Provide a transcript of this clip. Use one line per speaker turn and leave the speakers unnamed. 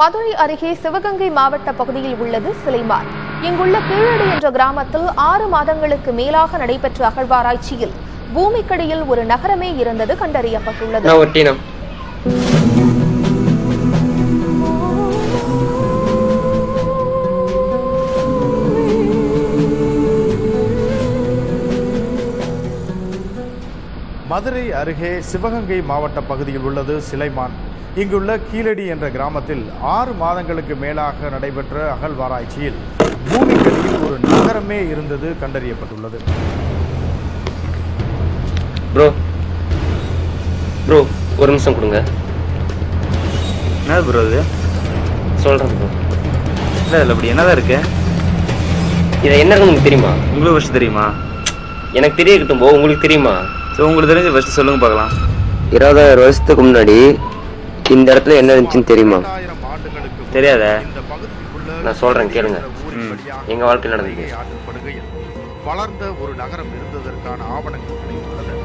மதுரை அருகே சிவகங்கை மாவட்ட பகுதியில் உள்ளது சிலைமான் இங்குள்ள கீழடி என்ற கிராமத்தில் ஆறு மாதங்களுக்கு மேலாக நடைபெற்ற அகழ்வாராய்ச்சியில் பூமிக்கடியில் ஒரு நகரமே இருந்தது கண்டறியப்பட்டுள்ளது
நான் ஒரு டீனம்
மதுரை அருகே சிவகங்கை மாவட்ட பகுதியில் உள்ளது சிலைமான் இங்குள்ள கீழடி என்ற கிராமத்தில் ஆறு மாதங்களுக்கு மேலாக நடைபெற்ற அகழ்வாராய்ச்சியில் பூமிக்கடியில் ஒரு நகரமே இருந்தது கண்டறியப்பட்டுள்ளது
ப்ரோ ப்ரோ ஒரு நிமிஷம் கொடுங்க
என்ன ப்ரோ இது
சொல்கிறேன் ப்ரோ
இல்லை இல்லை அப்படி என்னதான் இருக்கு
இதை என்னன்னு உங்களுக்கு தெரியுமா
உங்களுக்கு ஃபஸ்ட் தெரியுமா
எனக்கு தெரியட்டும் ப்ரோ உங்களுக்கு தெரியுமா
ஸோ உங்களுக்கு தெரிஞ்சு ஃபஸ்ட்டு சொல்லுங்க பார்க்கலாம்
இருபதாயிரம் வருஷத்துக்கு முன்னாடி இந்த இடத்துல என்ன இருந்துச்சுன்னு தெரியுமா
ஆயிரம் ஆண்டுகளுக்கு
தெரியாதே.
இந்த பகுதிக்குள்ள
நான் சொல்றேன், கேளுங்க.
ஊரின் வழியாக
எங்க வாழ்க்கையில் நடந்தது.
ஆற்றில் படுகையில் வளர்ந்த ஒரு நகரம் இருந்ததற்கான ஆவணங்கள் கிடைத்துள்ளது